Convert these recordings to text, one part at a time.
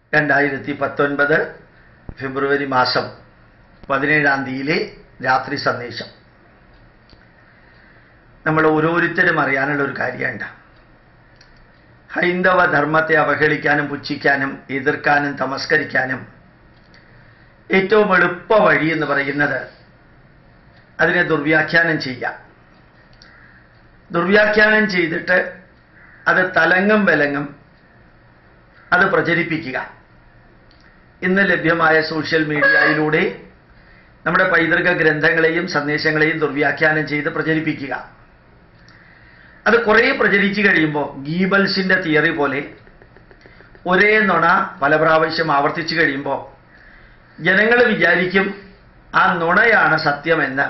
രണ്ടായിരത്തി പത്തൊൻപത് ഫെബ്രുവരി മാസം പതിനേഴാം തീയതിയിലെ രാത്രി സന്ദേശം നമ്മൾ ഓരോരുത്തരും അറിയാനുള്ള ഒരു കാര്യമുണ്ട് ഹൈന്ദവ ധർമ്മത്തെ അവഹേളിക്കാനും പുച്ഛിക്കാനും എതിർക്കാനും തമസ്കരിക്കാനും ഏറ്റവും എളുപ്പ വഴി എന്ന് പറയുന്നത് അതിനെ ദുർവ്യാഖ്യാനം ചെയ്യാം ദുർവ്യാഖ്യാനം ചെയ്തിട്ട് അത് തലങ്ങും വിലങ്ങും അത് പ്രചരിപ്പിക്കുക ഇന്ന് ലഭ്യമായ സോഷ്യൽ മീഡിയയിലൂടെ നമ്മുടെ പൈതൃക ഗ്രന്ഥങ്ങളെയും സന്ദേശങ്ങളെയും ദുർവ്യാഖ്യാനം ചെയ്ത് പ്രചരിപ്പിക്കുക അത് കുറേ പ്രചരിച്ചു കഴിയുമ്പോൾ ഗീബൽസിന്റെ തിയറി പോലെ ഒരേ നുണ പല പ്രാവശ്യം ആവർത്തിച്ചു കഴിയുമ്പോൾ ജനങ്ങൾ വിചാരിക്കും ആ നുണയാണ് സത്യമെന്ന്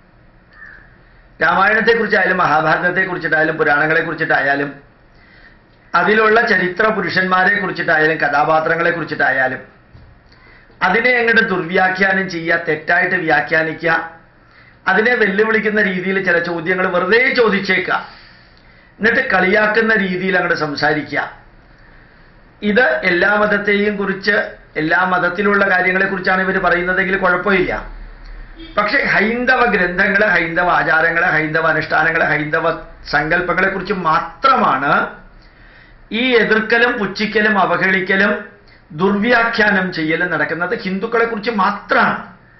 രാമായണത്തെക്കുറിച്ചായാലും മഹാഭാരതത്തെക്കുറിച്ചിട്ടായാലും പുരാണങ്ങളെ കുറിച്ചിട്ടായാലും അതിലുള്ള ചരിത്ര പുരുഷന്മാരെ കുറിച്ചിട്ടായാലും കഥാപാത്രങ്ങളെ കുറിച്ചിട്ടായാലും അതിനെ അങ്ങോട്ട് ദുർവ്യാഖ്യാനം ചെയ്യുക തെറ്റായിട്ട് വ്യാഖ്യാനിക്കുക അതിനെ വെല്ലുവിളിക്കുന്ന രീതിയിൽ ചില ചോദ്യങ്ങൾ വെറുതെ ചോദിച്ചേക്കുക എന്നിട്ട് കളിയാക്കുന്ന രീതിയിൽ അങ്ങോട്ട് സംസാരിക്കുക ഇത് എല്ലാ മതത്തെയും കുറിച്ച് എല്ലാ മതത്തിലുള്ള കാര്യങ്ങളെ കുറിച്ചാണ് ഇവർ പറയുന്നതെങ്കിൽ കുഴപ്പമില്ല പക്ഷെ ഹൈന്ദവ ഗ്രന്ഥങ്ങള് ഹൈന്ദവ ആചാരങ്ങള് ഹൈന്ദവ അനുഷ്ഠാനങ്ങള് ഹൈന്ദവ സങ്കല്പങ്ങളെ കുറിച്ച് മാത്രമാണ് ഈ എതിർക്കലും പുച്ഛിക്കലും അവഹേളിക്കലും ദുർവ്യാഖ്യാനം ചെയ്യലും നടക്കുന്നത് ഹിന്ദുക്കളെ കുറിച്ച് മാത്രമാണ്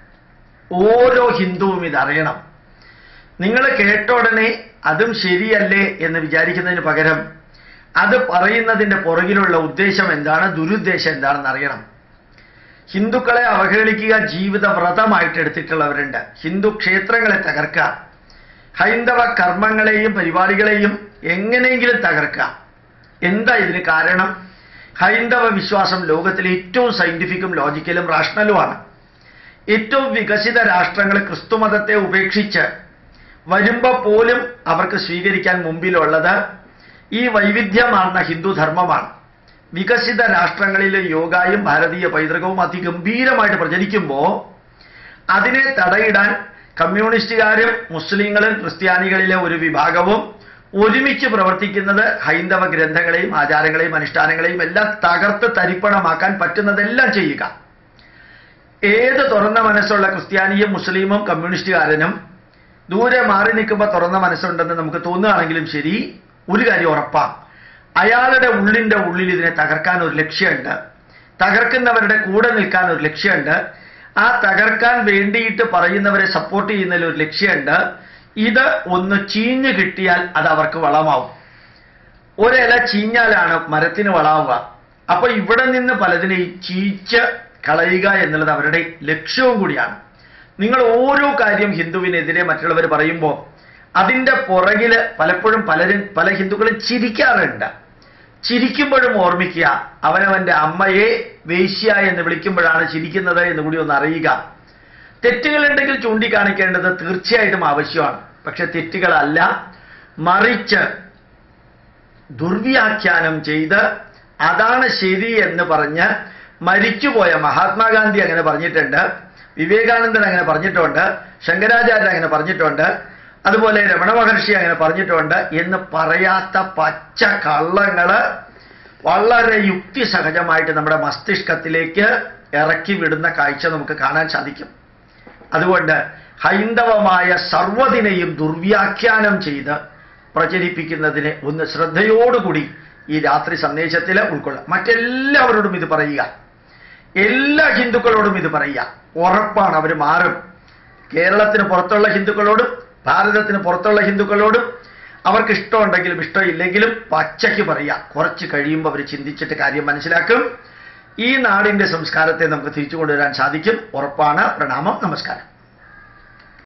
ഓരോ ഹിന്ദുവും ഇതറിയണം നിങ്ങൾ കേട്ട ഉടനെ അതും ശരിയല്ലേ എന്ന് വിചാരിക്കുന്നതിന് പകരം അത് പറയുന്നതിന്റെ പുറകിലുള്ള ഉദ്ദേശം എന്താണ് ദുരുദ്ദേശം എന്താണെന്ന് അറിയണം ഹിന്ദുക്കളെ അവഹേളിക്കുക ജീവിത വ്രതമായിട്ട് എടുത്തിട്ടുള്ളവരുണ്ട് ഹിന്ദു ക്ഷേത്രങ്ങളെ തകർക്കുക ഹൈന്ദവ കർമ്മങ്ങളെയും പരിപാടികളെയും എങ്ങനെയെങ്കിലും തകർക്കുക എന്താ ഇതിന് കാരണം ഹൈന്ദവ വിശ്വാസം ലോകത്തിലെ ഏറ്റവും സയന്റിഫിക്കും ലോജിക്കലും റാഷണലുമാണ് ഏറ്റവും വികസിത രാഷ്ട്രങ്ങൾ ക്രിസ്തുമതത്തെ ഉപേക്ഷിച്ച് വരുമ്പോൾ പോലും അവർക്ക് സ്വീകരിക്കാൻ മുമ്പിലുള്ളത് ഈ വൈവിധ്യമാർന്ന ഹിന്ദു ധർമ്മമാണ് വികസിത രാഷ്ട്രങ്ങളിലെ യോഗായും ഭാരതീയ പൈതൃകവും അതിഗംഭീരമായിട്ട് പ്രചരിക്കുമ്പോൾ അതിനെ തടയിടാൻ കമ്മ്യൂണിസ്റ്റുകാരും മുസ്ലിങ്ങളും ക്രിസ്ത്യാനികളിലെ ഒരു വിഭാഗവും ഒരുമിച്ച് പ്രവർത്തിക്കുന്നത് ഹൈന്ദവ ഗ്രന്ഥങ്ങളെയും ആചാരങ്ങളെയും അനുഷ്ഠാനങ്ങളെയും എല്ലാം തകർത്ത് തരിപ്പണമാക്കാൻ പറ്റുന്നതെല്ലാം ചെയ്യുക ഏത് തുറന്ന മനസ്സുള്ള ക്രിസ്ത്യാനിയും മുസ്ലിമും കമ്മ്യൂണിസ്റ്റുകാരനും ദൂരെ മാറി നിൽക്കുമ്പോൾ തുറന്ന മനസ്സുണ്ടെന്ന് നമുക്ക് തോന്നുകയാണെങ്കിലും ശരി ഒരു കാര്യം ഉറപ്പാ അയാളുടെ ഉള്ളിന്റെ ഉള്ളിൽ ഇതിനെ തകർക്കാൻ ഒരു ലക്ഷ്യമുണ്ട് തകർക്കുന്നവരുടെ കൂടെ നിൽക്കാൻ ഒരു ലക്ഷ്യമുണ്ട് ആ തകർക്കാൻ വേണ്ടിയിട്ട് പറയുന്നവരെ സപ്പോർട്ട് ചെയ്യുന്നതിൽ ഒരു ലക്ഷ്യമുണ്ട് ഇത് ഒന്ന് ചീഞ്ഞു കിട്ടിയാൽ അത് അവർക്ക് വളമാവും ഒരില ചീഞ്ഞാലാണ് മരത്തിന് വളാവുക അപ്പൊ ഇവിടെ നിന്ന് പലതിനെയും ചീച്ച് കളയുക എന്നുള്ളത് അവരുടെ ലക്ഷ്യവും കൂടിയാണ് നിങ്ങൾ ഓരോ കാര്യം ഹിന്ദുവിനെതിരെ മറ്റുള്ളവർ പറയുമ്പോൾ അതിന്റെ പുറകില് പലപ്പോഴും പലരും പല ഹിന്ദുക്കളും ചിരിക്കാറുണ്ട് ചിരിക്കുമ്പോഴും ഓർമ്മിക്കുക അവനവന്റെ അമ്മയെ വേശ്യ എന്ന് വിളിക്കുമ്പോഴാണ് ചിരിക്കുന്നത് എന്ന് കൂടി ഒന്ന് അറിയുക തെറ്റുകളുണ്ടെങ്കിൽ ചൂണ്ടിക്കാണിക്കേണ്ടത് തീർച്ചയായിട്ടും ആവശ്യമാണ് പക്ഷെ തെറ്റുകളല്ല മറിച്ച് ദുർവ്യാഖ്യാനം ചെയ്ത് അതാണ് ശരി എന്ന് പറഞ്ഞ് മരിച്ചുപോയ മഹാത്മാഗാന്ധി അങ്ങനെ പറഞ്ഞിട്ടുണ്ട് വിവേകാനന്ദൻ അങ്ങനെ പറഞ്ഞിട്ടുണ്ട് ശങ്കരാചാര്യൻ അങ്ങനെ പറഞ്ഞിട്ടുണ്ട് അതുപോലെ രമണ മഹർഷി അങ്ങനെ പറഞ്ഞിട്ടുണ്ട് എന്ന് പറയാത്ത പച്ച കള്ളങ്ങള് വളരെ യുക്തിസഹജമായിട്ട് നമ്മുടെ മസ്തിഷ്കത്തിലേക്ക് ഇറക്കി വിടുന്ന കാഴ്ച നമുക്ക് കാണാൻ സാധിക്കും അതുകൊണ്ട് ഹൈന്ദവമായ സർവ്വതിനെയും ദുർവ്യാഖ്യാനം ചെയ്ത് പ്രചരിപ്പിക്കുന്നതിനെ ഒന്ന് ശ്രദ്ധയോടുകൂടി ഈ രാത്രി സന്ദേശത്തിൽ ഉൾക്കൊള്ളാം മറ്റെല്ലാവരോടും ഇത് പറയുക എല്ലാ ഹിന്ദുക്കളോടും ഇത് പറയുക ഉറപ്പാണ് അവർ മാറും കേരളത്തിന് പുറത്തുള്ള ഹിന്ദുക്കളോടും ഭാരതത്തിന് പുറത്തുള്ള ഹിന്ദുക്കളോടും അവർക്ക് ഇഷ്ടമുണ്ടെങ്കിലും ഇഷ്ടമില്ലെങ്കിലും പച്ചയ്ക്ക് പറയാം കുറച്ച് കഴിയുമ്പോൾ അവർ ചിന്തിച്ചിട്ട് കാര്യം മനസ്സിലാക്കും ഈ നാടിന്റെ സംസ്കാരത്തെ നമുക്ക് തിരിച്ചു കൊണ്ടുവരാൻ സാധിക്കും ഉറപ്പാണ് പ്രണാമം നമസ്കാരം